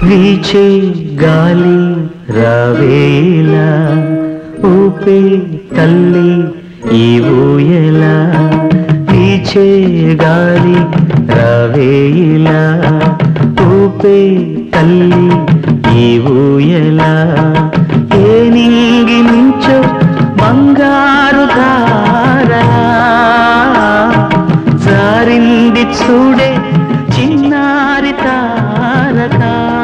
వీచే గాలి రావేలా ఊపే తల్లి ఈ ఊయలా వీచే గాలి రావేలా ఊపే తల్లి ఈ ఊయలా ఏ నింగి నుంచో బంగారు ధారా జారింది చూడే చిన్నారి తారక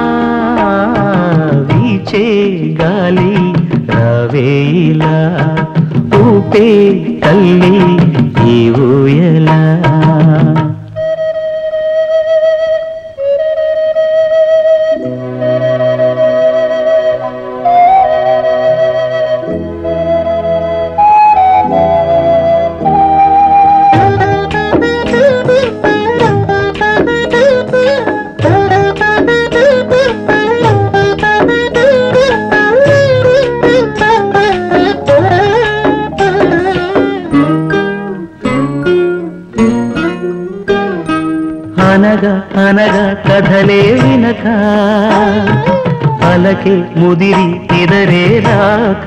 వీచే గాలి రవేలా ఊపే తల్లి ఈ ఊయలా అనగా అనగా కథలే వినక అలకే ముదిరి ఇదరేదాక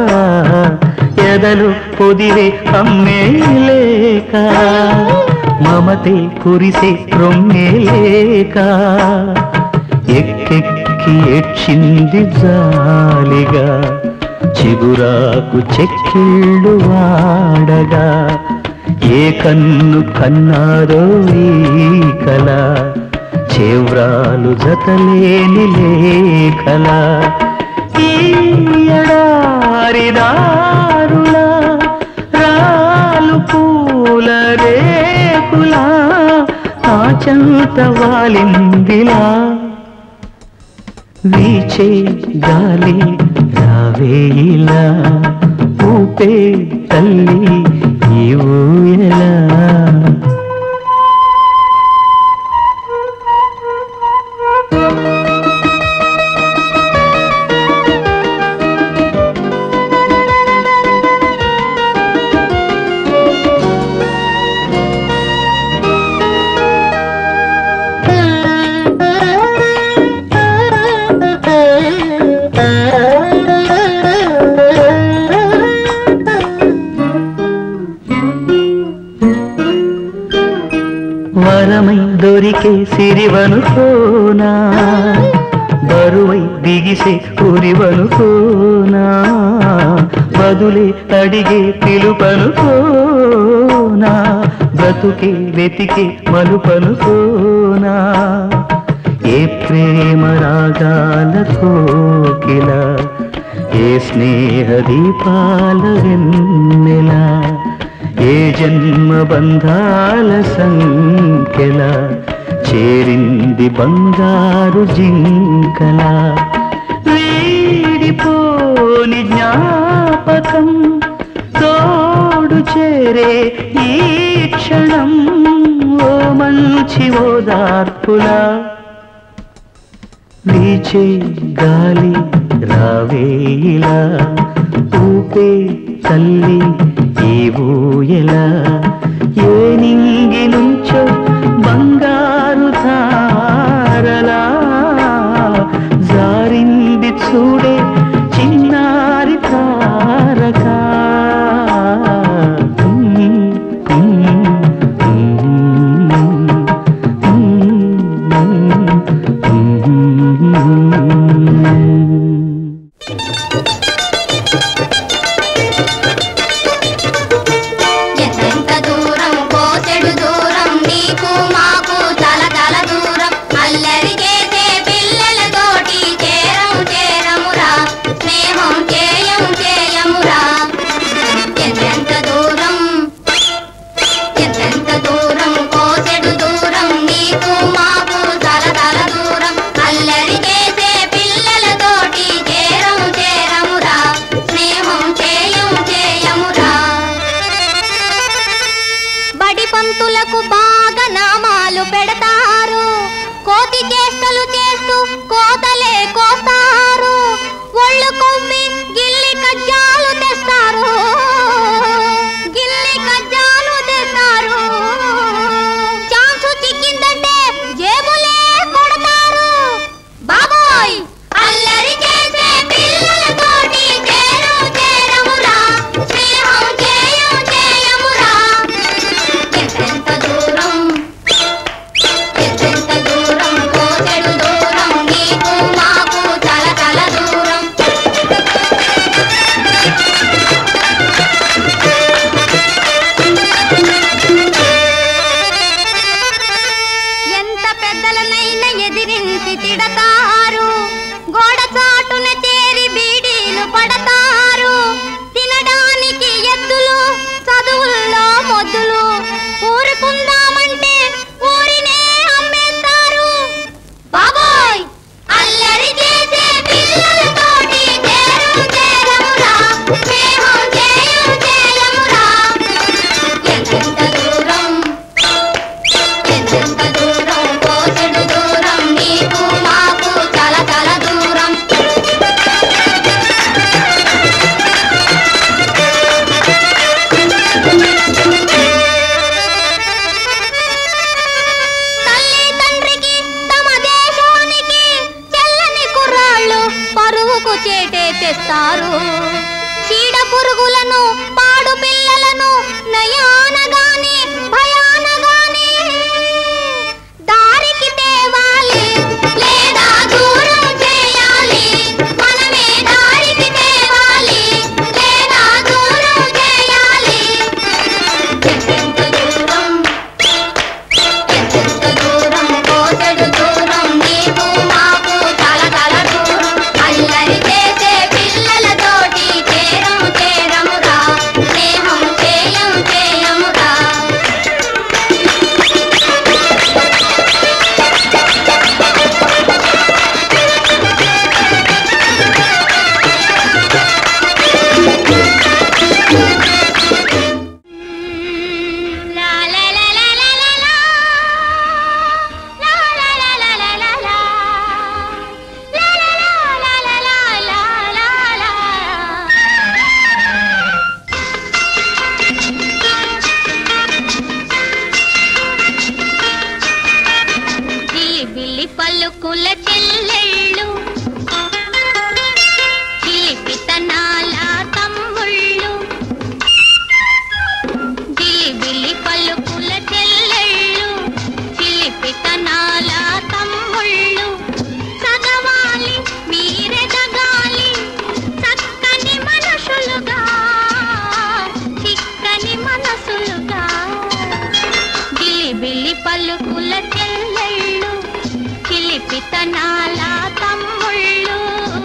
ఎదలు పొదిరే అమ్మే లేక మమతే కురిసే రొమ్మే లేక ఎక్కెక్కి ఏడ్చింది జాలిగా చిగురాకు చెక్కిళ్ళు వాడగా ఏ కన్ను కన్నారో ఈ కల చేవ్రాలు జతలేని లేఖల ఈ ఎడారిదారుల రాలు పూల రేకులా ఆచంత వాలిందిలా వీచే గాలి రావేలా ఊపే తల్లి ఈ ఊయలా వరమై దొరికే సిరివనుకోనా బరువై దిగిసే ఉరివనుకోనా బదులే అడిగే పిలుపనుకోనా బ్రతుకే వెతికే మలుపనుకోనా ఏ ప్రేమ రాగాల కోకిల ఏ స్నేహ దీపాల వెన్నెల ఏ జన్మ బంధాల సంఖ్యల చేరింది బంగారు జింకల వీడిపోని జ్ఞాపకం తోడు చేరే ఈ క్షణం ఓ మంచి ఓదార్పులా వీచే గాలి రావేలా ఊపే తల్లి ఈ ఊయలా ఏ నింగి నుంచో బంగారు ధారలా జారింది చూడే చిన్నారి తారక ఎంతెంత దూరం కోసెడు దూరం నీకు మాకు తల తల దూరం అల్లరి చేసే పిల్లలతోటి చేరం చేరమురా స్నేహం చేయం చేయమురా ఎంతెంత దూరం ఎంతెంత దూరం కోసెడు దూరం నీకు మాకు తల తల దూరం అల్లరి చేసే పిల్లలతోటి చేరం చేరమురా స్నేహం చేయం చేయమురా బడి పంతులకు బాగా నామాలు పెడతారు కోతి చేష్టలు చేస్తూ కోతలే కోస్తారు ఒళ్ళు కొమ్మి గిల్లి కజ్జాలు తెస్తారు గిల్లి కజ్జాలు తెస్తారు ఛాన్సు చిక్కిందంటే జేబులే కొడతారు బాబోయ్ ఎంతెంత దూరం కోసెడు దూరం నీకు మాకు చాలా చాలా దూరం తల్లి తండ్రికి తమ దేశానికి చెల్లని కుర్రాళ్ళు పరువుకు చేటే తెస్తారు చీడ పురుగులను పాడు పిల్లలను నయానగాని భయానగాని దారికి తేవాలి లేదా దూరం చేయాలి మనమే దారికి తేవాలి లేదా దూరం చేయాలి ఎంతెంత దూరం ఎంతెంత దూరం కోసెడు దూరం నీకు మాకు చాలా చాలా దూరం అల్లరి చేసే పిల్లలతోటి చేరము చేరమురా స్నేహం చేయం చేయమురా La la la la la la la La la la la la la la La la la la la la la la జిలిబిలి పలుకుల చెల్లెళ్ళు చిలిపితనాల తమ్ముళ్ళు జిలిబిలి పలుకుల చెల్లెళ్ళు చిలిపితనాల తమ్ముళ్ళు చదవాలి మీరెదగాలి చక్కని మనసులుగా చిక్కని మనసులుగా గిలిబిలి పలుకుల చెల్లెళ్ళు చిలిపితనాల తమ్ముళ్ళు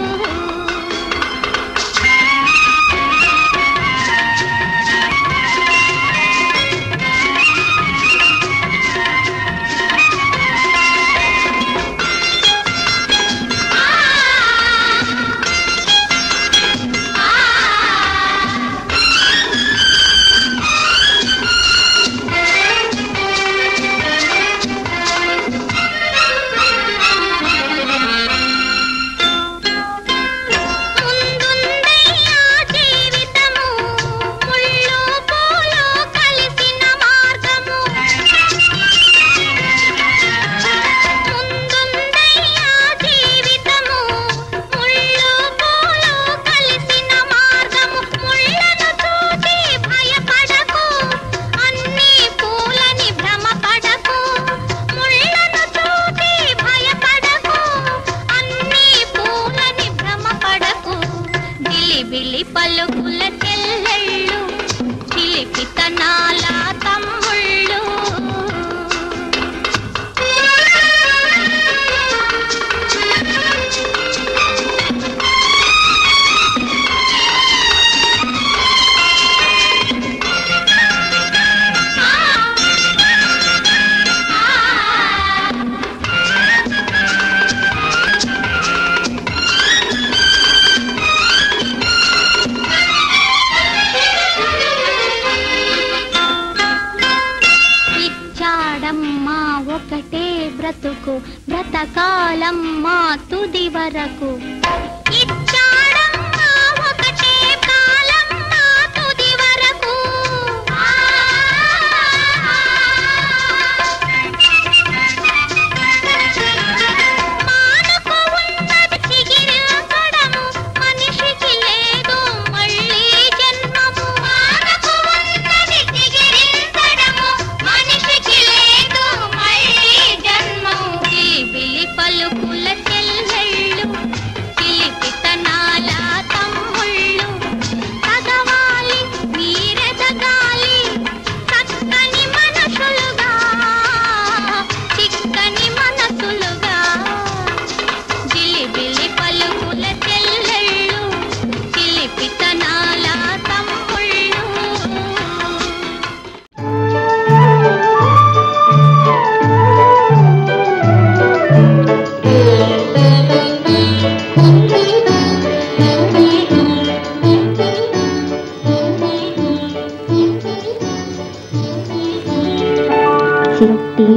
ముందుందయ్యా జీవితము ముళ్ళు పూలు కలిసిన మార్గము ముందుందయ్యా జీవితము ముళ్ళు పూలు కలిసిన మార్గము ముళ్ళను చూసి భయపడకు అన్ని పూలని భ్రమపడకు ముళ్ళను చూసి భయపడకు అన్ని పూలని భ్రమపడకు గిలిబిలి పలుకుల చెల్లెళ్ళు చిలిపితనాల తమ్ముళ్ళు ఇచ్చాడమ్మా ఒకటే బ్రతుకు బ్రతకాలమ్మా తుది వరకు ఇచ్చాడమ్మా ఒకటే కాలమ్మా తుది వరకు మానుకు ఉన్నది చిగిరించడము మనిషికి లేదు మళ్ళీ జన్మము మానుకు ఉన్నది చిగిరించడము మనిషికి లేదు మళ్ళీ జన్మము బిలి పలుకుల చెల్లెళ్ళు చిలిపి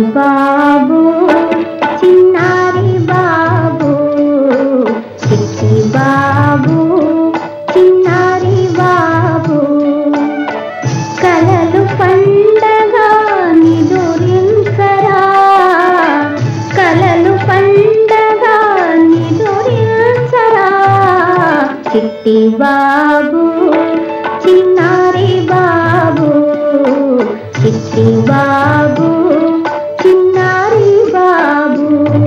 బాబు చిన్నారి బాబు చిట్టి బాబు చిన్నారి బాబు కలలు పండగా నిదురించరా కలలు పండగా నిదురించరా చిట్టి బాబు చిన్నారి బాబు చిట్టి బాబు చిన్నారి బాబు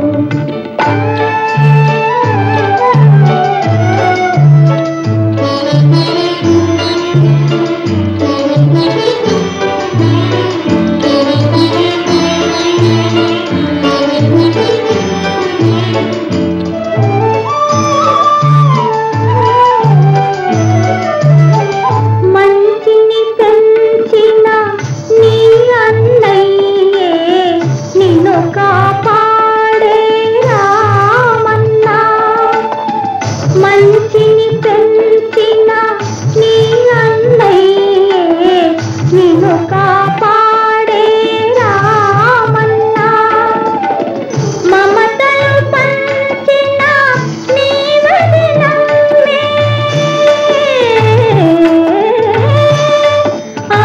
మంచిని పెంచిన నీ అన్నయ్యే నిన్ను కాపాడే రామన్నా మంచిని పెంచిన నీ అన్నయ్యే నిన్ను కాపాడే రామన్నా మమతలు పంచిన నీ వదనమ్మే ఆ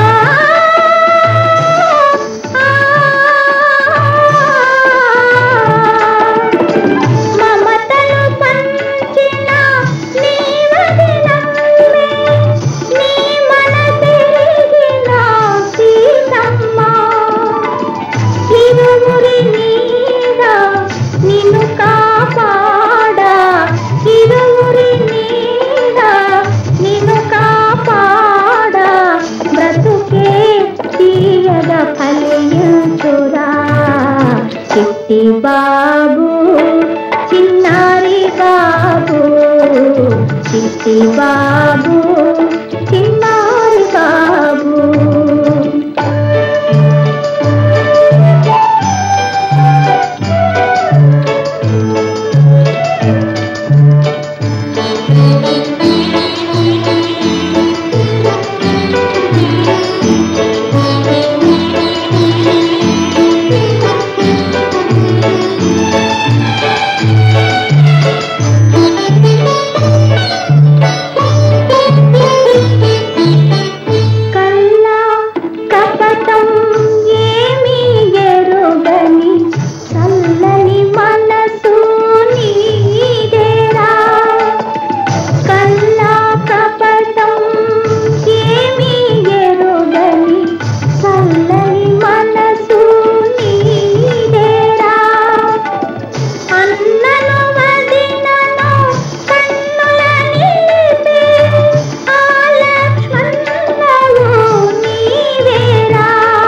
మమతలు పంచిన నీ వదనమ్మే నీ మనసెరిగిన సీతమ్మ ఇరువురి నీడ నిన్ను కాపాడా ఇరువురి నీడ నిన్ను కాపాడా బ్రతుకే తీయగ ఫలించురా చిట్టి బాబు చిన్నారి బాబు చిట్టి బాబు చిన్నారి బాబు కల్లా కపటం ఏమీ ఎరుగని చల్లని మనసు నీదేరా కల్లా కపటం ఏమీ ఎరుగని చల్లని మనసు నీదేరా అన్నను వదినను కన్నుల నిలిపే ఆ లక్ష్మణుడు నీవేరా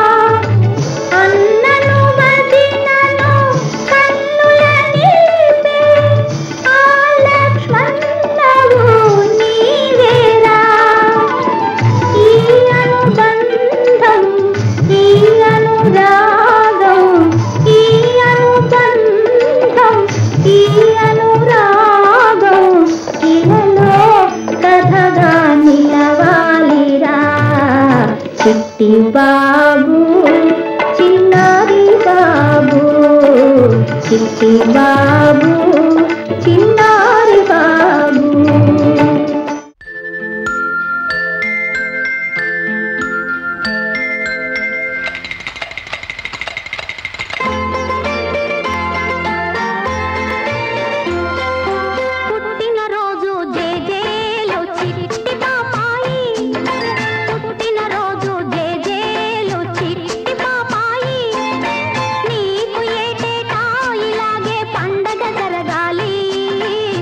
అన్నను వదినను కన్నుల నిలిపే ఆ లక్ష్మణుడు నీవేరా ఈ అనుబంధం ఈ అనురాగం ఈ అనుబంధం ఈ అనురాగం ఇలలో కథగా నిలవాలిరా చిట్టి బాబు చిన్నారి బాబు చిట్టి బాబు చిన్నారి బాబు పుట్టినరోజు జేజేలు చిట్టి పాపాయి పుట్టినరోజు జేజేలు చిట్టి పాపాయి నీకు ఏటేటా ఇలాగే పండగ జరగాలి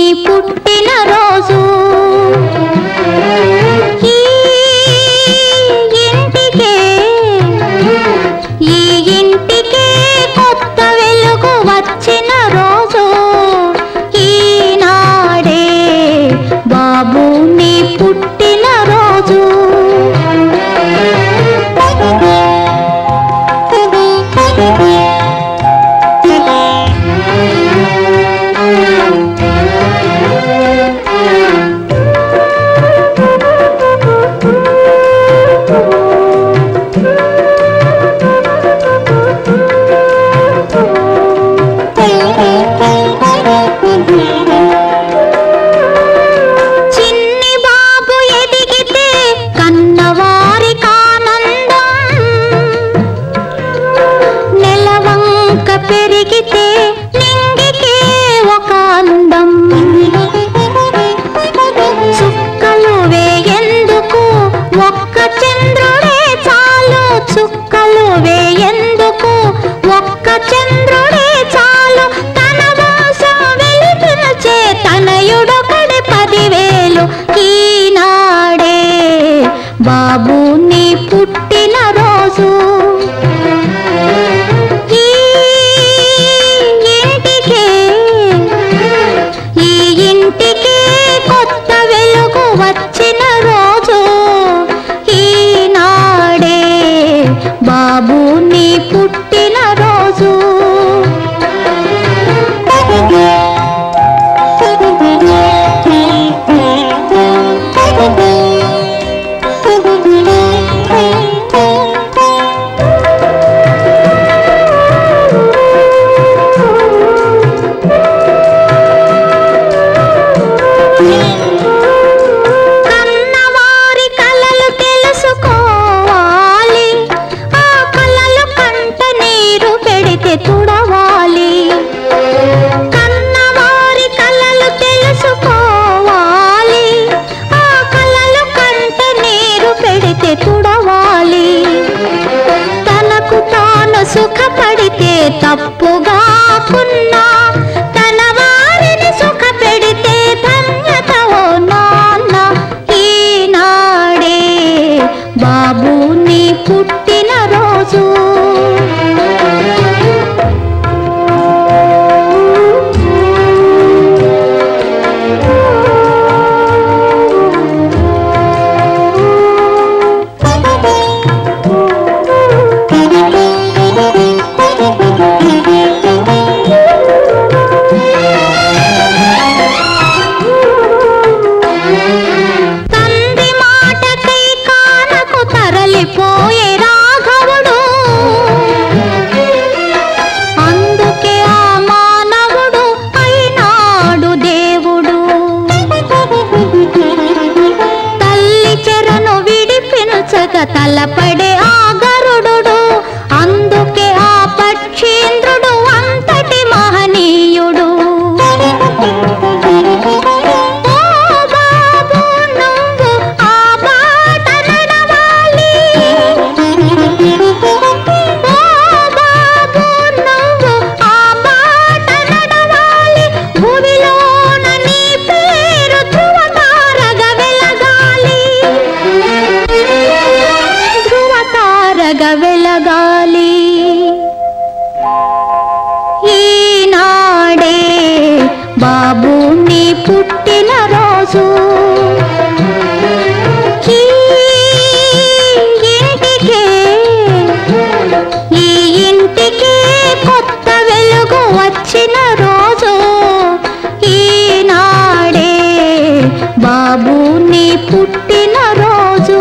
పుట్టిన రోజు ఈ ఇంటికే ఈ ఇంటికే కొత్త వెలుగు వచ్చిన రోజు ఈనాడే బాబు నీ పుట్టిన రోజు చిన్ని బాబు ఎదిగితే కన్నవారి కానందం నెలవంక పెరిగితే నింగికే ఒక అందం చుక్కలు వేయందుకు ఒక్క చంద్రుడే చాలు చుక్కలు వేయందుకు ఒక్క చంద్రుడే చాలు తన వాసం వెలిపించే తనయుడొకడి పదివేలు ఈనాడే బాబు నీ పుట్టిన రోజు ఈ ఇంటికే ఈ ఇంటికే కొత్త వెలుగు వచ్చిన రోజు ఈనాడే బాబు నీ పుట్టిన రోజు కన్నవారి కలలు తెలుసుకోవాలి ఆ కలలు కంట నీరు పెడితే తుడవాలి కన్నవారి కలలు తెలుసుకోవాలి ఆ కలలు కంట నీరు పెడితే తుడవాలి తనకు తాను సుఖపడితే తప్పుగాకున్నా తన వారిని సుఖ పెడితే ధన్యత ఓ నాన్న ఈనాడే బాబు నీ పుట్టిన రోజు తండ్రి మాటకై కానకు తరలిపోయే రాఘవుడు అందుకే ఆ మానవుడు అయినాడు దేవుడు తల్లి చెరను విడిపించక తలపడే ఆ గరుడు అందుకే ఆ పక్షీంద్రుడు అంతటి మహనీయుడు ఓ బాబు నువ్వు ఆ బాట నడవాలి ఓ బాబు నువ్వు ఆ బాట నడవాలి భూమిలోన నీ పేరు ధృవతారగా వెలగాలి ధృవతారగా వెలగాలి ఈనాడే బాబు నీ పుట్టిన రోజు ఈ ఇంటికే ఈ ఇంటికే కొత్త వెలుగు వచ్చిన రోజు ఈనాడే బాబు నీ పుట్టిన రోజు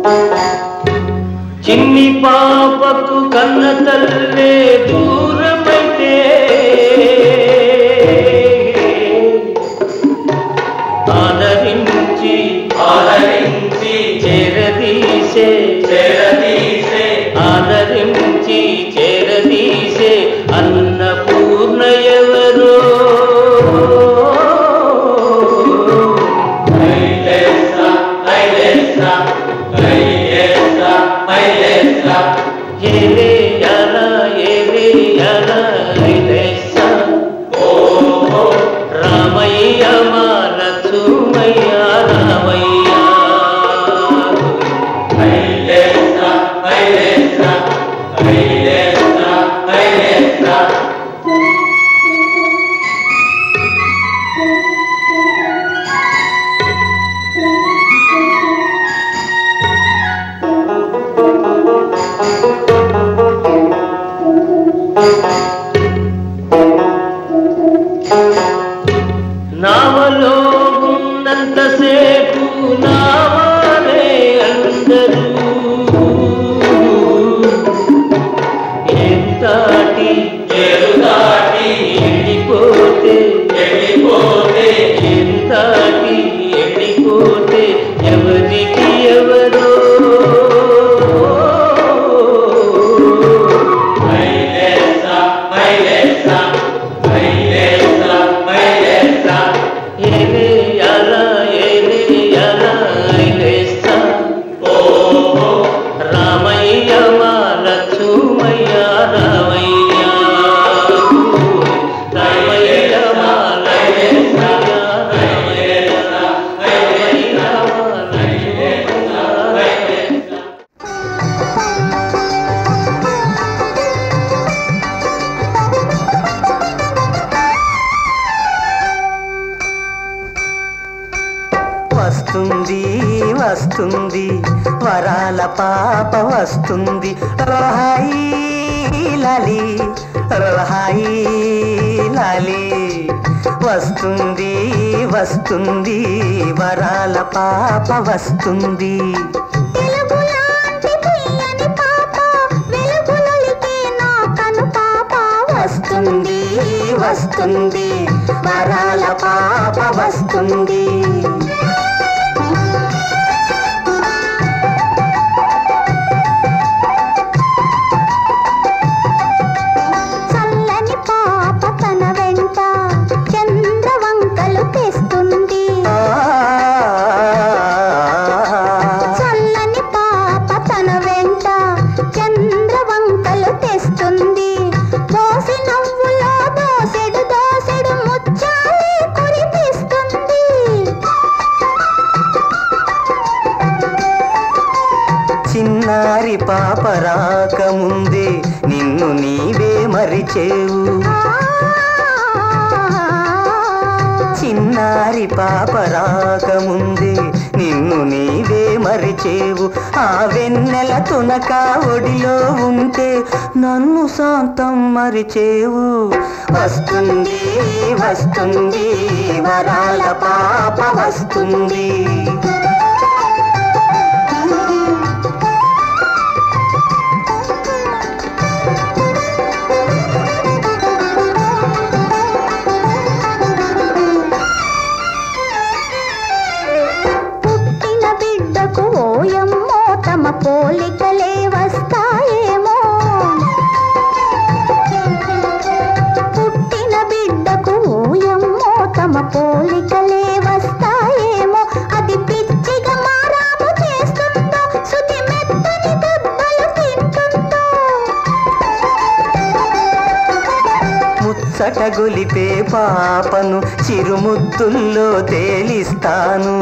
చిన్ని పాపకు కన్న తల్లే దూరమైతే ఆదరించి ఆదరించి చేరదీసే చేరదీసే ఆదరించి చేరదీసే అన్నపూర్ణ ఎవరో ఏలే యాల ఏలే యాల ఐలేస రామయ్య మా లక్ష్మయ్య రామయ్య నావలో ఉన్నంతసేపు నావాలే అందరూ ఎంతాటి చెరుదాటి ఎండిపోతే ఎండిపోతే ఎంతాటి ఎండిపోతే ఎవరికి ఎవరో ఏలే యాల ఏలే యాల ఐలేసా రామయ్య మా లక్ష్మయ్య రామయ్య రామయ్య మా లక్ష్మయ్య రామయ్య రామయ్య మా లక్ష్మయ్య వస్తుంది వస్తుంది వరాల పాప వస్తుంది రోహాయి లాలి రోహాయి లాలి వస్తుంది వస్తుంది వరాల పాప వస్తుంది తెలుగులాంటి తీయని పాప వెలుగులొలికే నా కను పాప వస్తుంది వస్తుంది వరాల పాప వస్తుంది చల్లని పాప తన వెంట చంద్రవంకలు తెస్తుంది ఆ చల్లని పాప తన వెంట చంద్రవంకలు తెస్తుంది దోసి నవ్వులో దోసెడు దోసెడు ముచ్చాలే కురిపిస్తుంది చిన్నారి పాప రాకముందే నిన్ను నీవే మరిచేవు చిన్నారి పాప రాకముందే నిన్ను నీవే మరిచేవు ఆ వెన్నెల తునక ఒడిలో ఉంటే నన్ను శాంతం మరిచేవు వస్తుంది వస్తుంది వరాల పాప వస్తుంది పుట్టిన బిడ్డకు ఓయమ్మో తమ పోలికలే వస్తాయేమో పుట్టిన బిడ్డకు ఓయమ్మో తమ పోలికలే వస్తాయేమో అది పిచ్చిగా మారాము చేస్తుందో శుతి మెత్తని దెబ్బలు తింటుందో ముచ్చట గొలిపే పాపను చిరుముద్దుల్లో తేలిస్తాను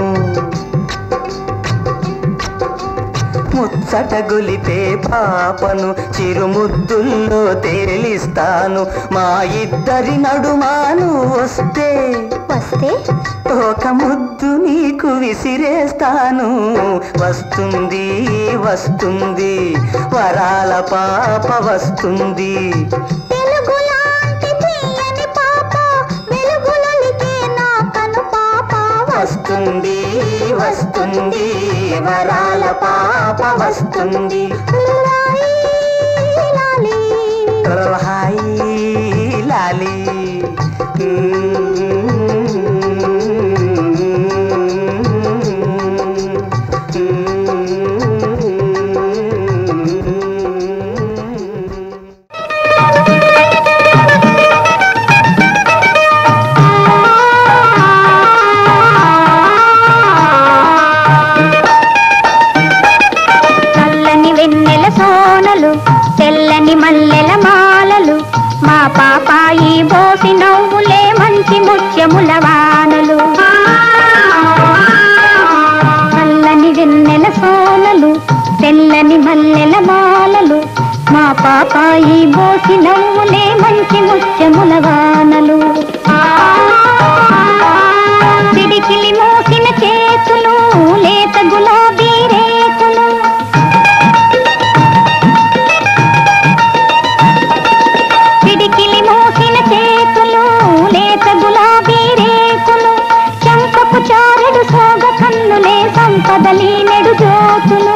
ముచ్చట గొలిపే పాపను చిరుముద్దుల్లో తేలిస్తాను మా ఇద్దరి నడుమాను వస్తే వస్తే ఒక ముద్దు నీకు విసిరేస్తాను వస్తుంది వస్తుంది వరాల పాప వస్తుంది తెలుగులాంటి తీయని పాప వెలుగులొలికే నా కను పాప వస్తుంది వస్తుంది వరాల పాప వస్తుంది హాయి లాలి చల్లని వెన్నెల సోనలు తెల్లని మల్లెల మాలలు మా పాపాయి బోసి నవ్వులే మంచి ముత్యముల వానలు చల్లని వెన్నెల సోనలు తెల్లని మల్లెల మాలలు మా పాపాయి బోసి నవ్వులే మంచి ముత్యముల వానలు పిడికిలి మోసిన చేతులు లేత గులాబీ రేకులు పిడికిలి మోసిన చేతులు లేత గులాబీ రేకులు చంపపు చారుడు సోగ కన్నులే సంపదలి నెడు జ్యోతులు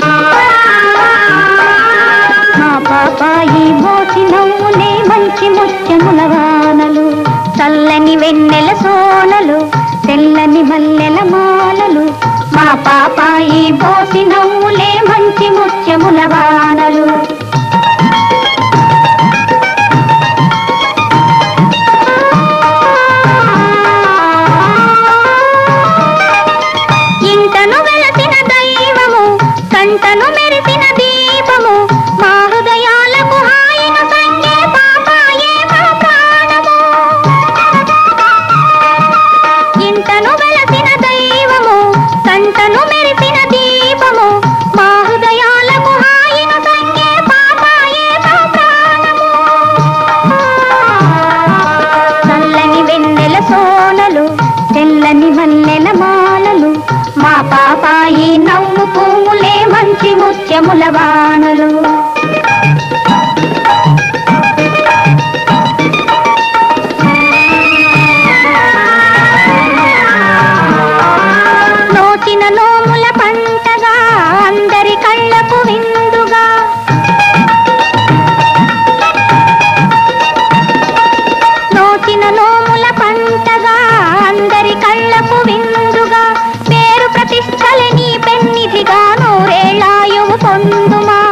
మా పాపాయి బోసి నవ్వులే మంచి ముత్యముల వానలు చల్లని వెన్నెల సోనలు తెల్లని మల్లెల మాలలు మా పాపాయి బోసి నవ్వులే మంచి ముత్యముల వానలు ఇంటను వెలసిన దైవము కంటను మెరిసిన దీపము మా హృదయాలకు హాయిను సంగే పాపాయే మా ప్రాణము ఇంటను వెలసిన దైవము కంటను మెరిసిన దీపము మా హృదయాలకు హాయిను సంగే పాపాయే మా ప్రాణము చల్లని వెన్నెల సోనలు తెల్లని మల్లెల మాలలు మా పాపాయి నవ్వు పువ్వులే మంచి ముత్యముల వానలు నోచిన నోముల పంటగా అందరి కళ్ళకు విందుగా నోచిన నోముల పంటగా అందరి కళ్ళకు విందుగా పేరు ప్రతిష్టల నీ పెన్నిధిగా నూరేళ్ళాయువు పొందుమా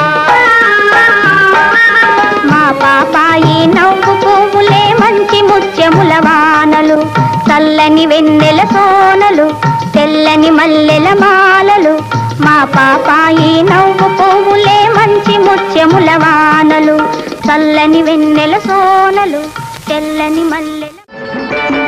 మా పాపాయి నవ్వు పువ్వులే మంచి ముత్యముల వానలు చల్లని వెన్నెల సోనలు తెల్లని మల్లెల మాలలు మా పాపాయి నవ్వు పువ్వులే మంచి ముత్యముల వానలు చల్లని వెన్నెల సోనలు తెల్లని మల్లెల